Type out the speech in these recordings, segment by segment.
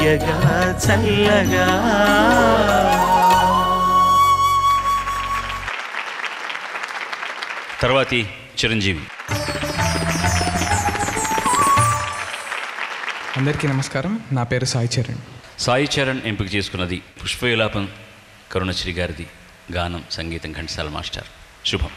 తీయగా చల్లగా తర్వాతి చిరంజీవి అందరికీ నమస్కారం నా పేరు సాయి చరణ్ సాయి చరణ్ ఎంపిక చేసుకున్నది పుష్పవిలాపం కరుణశ్రీ గారిది గానం సంగీతం ఘంటసాల మాస్టర్ శుభం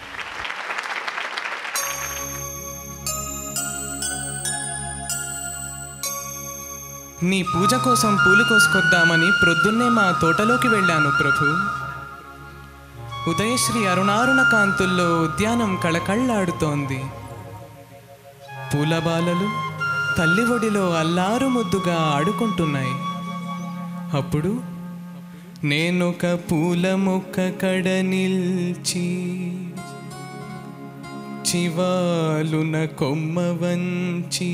నీ పూజ కోసం పూలు కోసుకొద్దామని ప్రొద్దున్నే మా తోటలోకి వెళ్ళాను ప్రభు ఉదయశ్రీ అరుణారుణ కాంతుల్లో ఉద్యానం కళకళ్ళాడుతోంది పూలబాలలు తల్లి ఒడిలో అల్లారు ముద్దుగా ఆడుకుంటున్నాయి అప్పుడు నేనొక పూల మొక్క కడ నిల్చి చివాలున కొమ్మ వంచి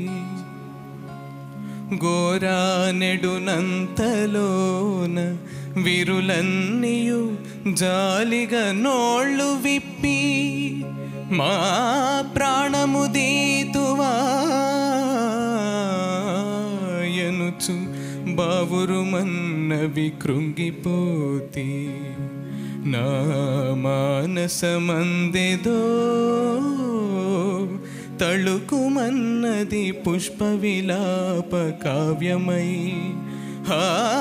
గోరానెడునంతలోన విరులన్నీయు జాలిగా నోళ్ళు విప్పి మా ప్రాణము దీతువాయనుచు బావురుమన్నవి కృంగిపోతి నా మానసమందెదో తళుకుమన్నది పుష్ప విలాప కావ్యమై హా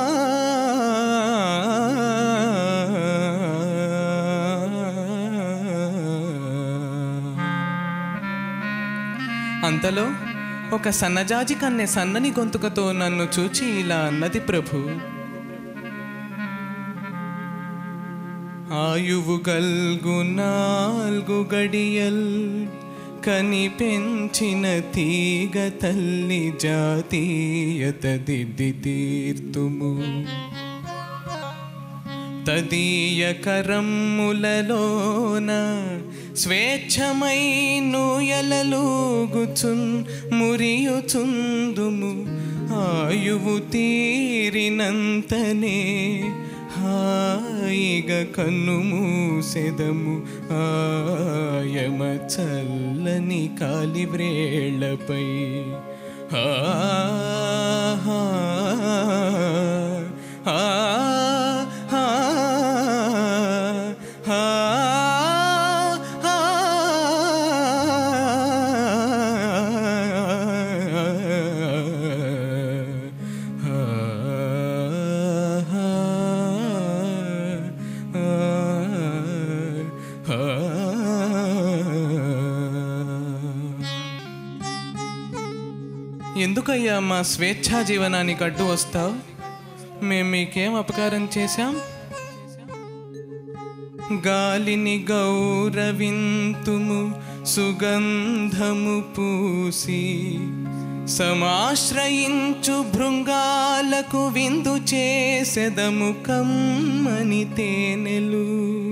అంతలో ఒక సన్నజాజి కన్నె సన్నని గొంతుకతో నన్ను చూచి ఇలా అన్నది ప్రభు ఆయువు గల్గు నాల్గు గడియల్ కని పెంచిన తీగ తల్లి జాతీయత దిద్ది తీర్తుము తదీయ కరమ్ములలోన స్వేచ్ఛమై నూయలలుగుచున్ మురియుచుందుము ఆయువు తీరినంతనే హాయిగా కన్ను మూసెదము ఆయమ చల్లని కాలి వ్రేళ్లపై ఆహా ఆ ఆ ఆ ఎందుకయ్యా మా స్వేచ్ఛా జీవనానికి అడ్డు వస్తావు మేము మీకేం అపకారం చేశాం గాలిని గౌరవింతుము సుగంధము పూసి సమాశ్రయించు భృంగాలకు విందు చేసెదము కమ్మని తేనెలు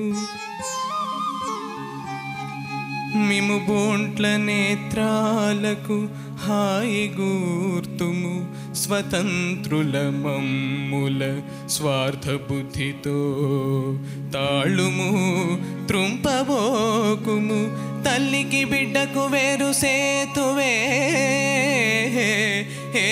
మిము బోంట్ల నేత్రాలకు హాయి గూర్తుము స్వతంత్రుల మమ్ముల స్వార్థ బుద్ధితో తాళుము త్రుంపబోకుము తల్లికి బిడ్డకు వేరు సేతువే ఏ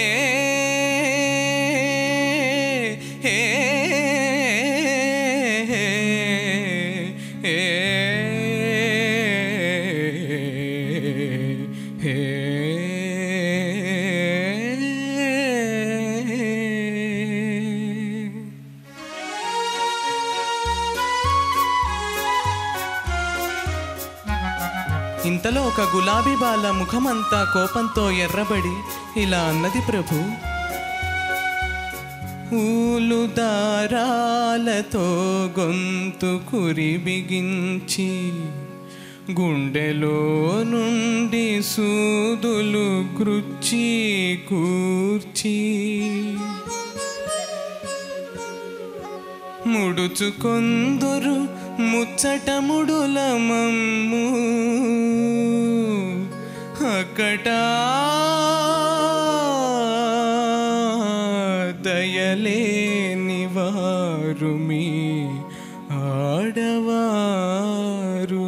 ఇంతలో ఒక గులాబీ బాల ముఖమంతా కోపంతో ఎర్రబడి ఇలా అన్నది ప్రభు ఊలు దారాలతో గొంతు కురి బిగించి గుండెలో నుండి సూదులు కృచ్చి కూర్చి ముడుచుకొందురు ముచ్చట ముడుల మమ్ము అక్కటా దయలేని వారు మీ ఆడవారు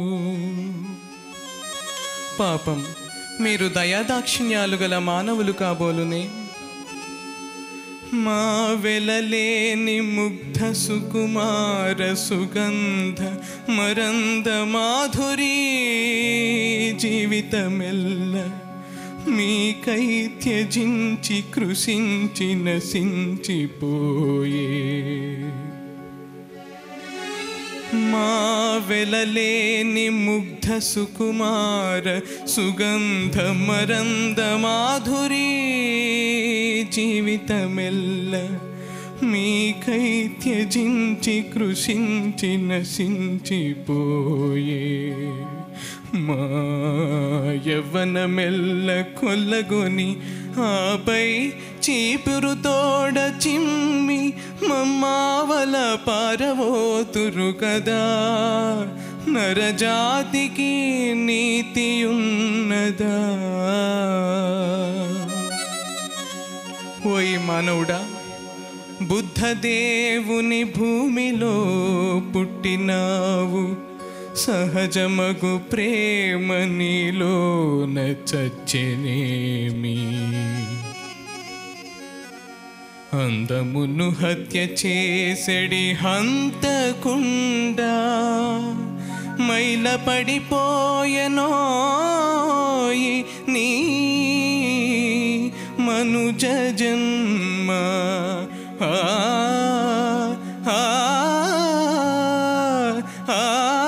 పాపం మీరు దయాదాక్షిణ్యాలు గల మానవులు కాబోలునే మా వెలలేని ముగ్ధ సుకుమార సుగంధ మరంద మాధురీ జీవితమెల్ల మీకై త్యజించి కృషించి నశించిపోయే మా వెలలేని ముగ్ధ సుకుమార సుగంధ మరంద మాధురీ జీవితమెల్ల మీకై త్యజించి కృషించి నశించిపోయే మా యవ్వనమెల్ల కొల్లగొని ఆపై చీపురు తోడ చిమ్మి మమ్మావల పారవోతురు కదా నరజాతికి నీతి ఉన్నదా ఓయ్ మానవుడా బుద్ధదేవుని భూమిలో పుట్టినావు సహజమగు ప్రేమ నీలోన చచ్చెనేమి అందమును హత్య చేసెడి హంతకుండా మైల పడిపోయనోయి నీ మనుజ జన్మ ఆ, ఆ, ఆ,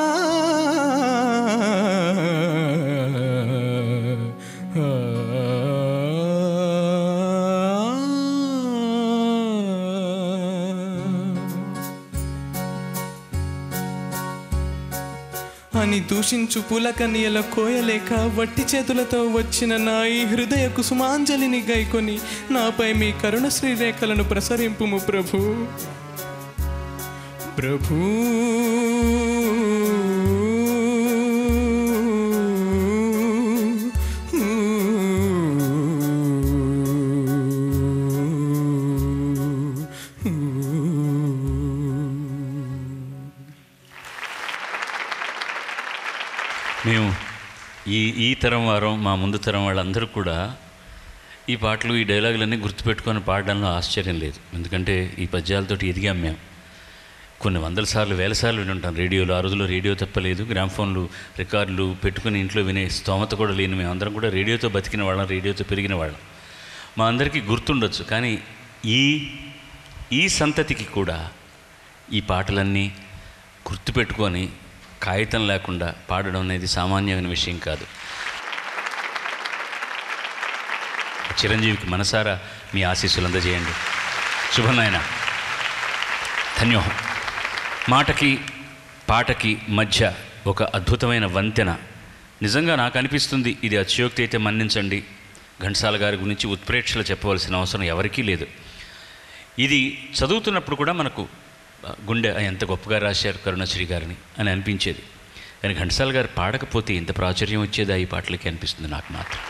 అని దూషించు పులకన్యల కోయలేక వట్టి చేతులతో వచ్చిన నా ఈ హృదయ కుసుమాంజలిని గైకొని నాపై మీ కరుణ శ్రీరేఖలను ప్రసరింపుము ప్రభు ప్రభు మేము ఈ ఈ తరం వారం మా ముందు తరం వాళ్ళందరూ కూడా ఈ పాటలు ఈ డైలాగులన్నీ గుర్తుపెట్టుకొని పాడడంలో ఆశ్చర్యం లేదు ఎందుకంటే ఈ పద్యాలతోటి ఎదిగాం మేము కొన్ని వందల సార్లు వేల సార్లు వినుంటాం రేడియోలో ఆ రోజుల్లో రేడియో తప్పలేదు గ్రామ్ఫోన్లు రికార్డులు పెట్టుకుని ఇంట్లో వినే స్తోమత కూడా లేని మేము అందరం కూడా రేడియోతో బతికిన వాళ్ళం రేడియోతో పెరిగిన వాళ్ళం మా అందరికీ గుర్తుండొచ్చు కానీ ఈ ఈ సంతతికి కూడా ఈ పాటలన్నీ గుర్తుపెట్టుకొని కాగితం లేకుండా పాడడం అనేది సామాన్యమైన విషయం కాదు చిరంజీవికి మనసారా మీ ఆశీస్సులు అందజేయండి శుభనాయన ధన్యోహం మాటకి పాటకి మధ్య ఒక అద్భుతమైన వంతెన నిజంగా నాకు అనిపిస్తుంది ఇది అత్యోక్తి అయితే మన్నించండి ఘంటసాల గారి గురించి ఉత్ప్రేక్షలు చెప్పవలసిన అవసరం ఎవరికీ లేదు ఇది చదువుతున్నప్పుడు కూడా మనకు ఆ, గుండె "ఆ, ఎంత గొప్పగా రాశారు కరుణశ్రీ గారిని అని అనిపించేది కానీ ఘంటసాల గారు పాడకపోతే ఇంత ప్రాచుర్యం వచ్చేదా ఈ పాటలకి అనిపిస్తుంది నాకు మాత్రం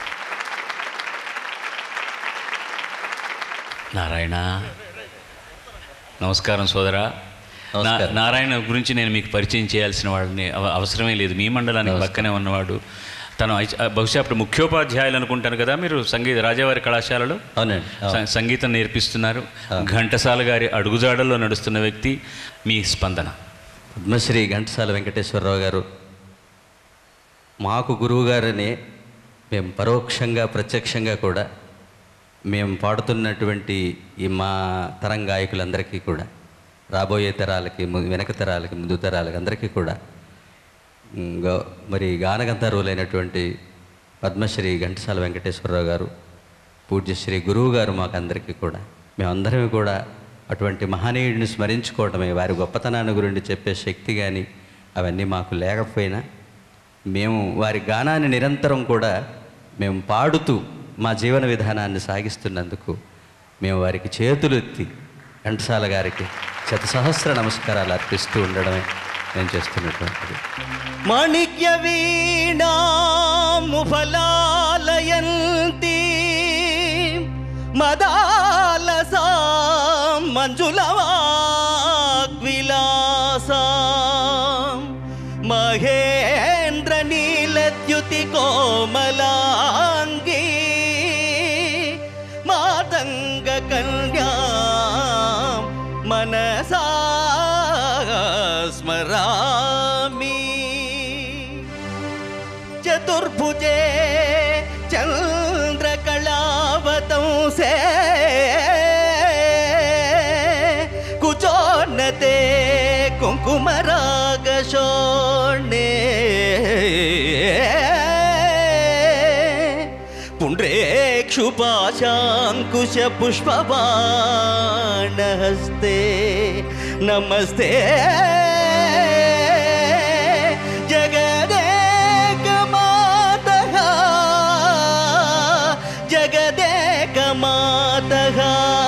నారాయణ నమస్కారం సోదరా నా- నమస్కారం. నారాయణ గురించి నేను మీకు పరిచయం చేయాల్సిన వాడిని అవ- అవసరమే లేదు మీ మండలానికి పక్కనే ఉన్నవాడు తను ఐ- బహుశా అప్పుడు ముఖ్యోపాధ్యాయులు అనుకుంటాను కదా మీరు సంగీత రాజావారి కళాశాలలో అవునండి అవును. స- సంగీతం నేర్పిస్తున్నారు ఘంటసాల గారి అడుగుజాడల్లో నడుస్తున్న వ్యక్తి మీ స్పందన పద్మశ్రీ ఘంటసాల వెంకటేశ్వరరావు గారు మాకు గురువు గారని మేము పరోక్షంగా ప్రత్యక్షంగా కూడా మేము పాడుతున్నటువంటి ఈ మా తరం గాయకులందరికీ కూడా రాబోయే తరాలకి ము- వెనక తరాలకి ముందు తరాలకి అందరికీ కూడా ఉమ్, గౌ- మరి గానగంధర్వులైనటువంటి పద్మశ్రీ ఘంటసాల వెంకటేశ్వరరావు గారు పూజ్యశ్రీ గురువు గారు మాకు అందరికీ కూడా మేమందరం కూడా అటువంటి మహనీయుడిని స్మరించుకోవటమే వారి గొప్పతనాన్ని గురించి చెప్పే శక్తి కానీ అవన్నీ మాకు లేకపోయినా మేము వారి గానాన్ని నిరంతరం కూడా మేము పాడుతూ మా జీవన విధానాన్ని సాగిస్తున్నందుకు మేము వారికి చేతులు ఎత్తి ఘంటసాల గారికి శత సహస్ర నమస్కారాలు అర్పిస్తూ ఉండడమే నేను చేస్తున్నటువంటిది మాణిక్య వీణాము ఫలాలయంతి మదాలసా మంజులవాగ్విలాసా మహేంద్ర నీలద్యుతి కోమలాంగి మాతంగ కన్యా పశుపాశాంకుశ పుష్పబాణహస్తే నమస్తే జగదేక మాత జగదేక మాత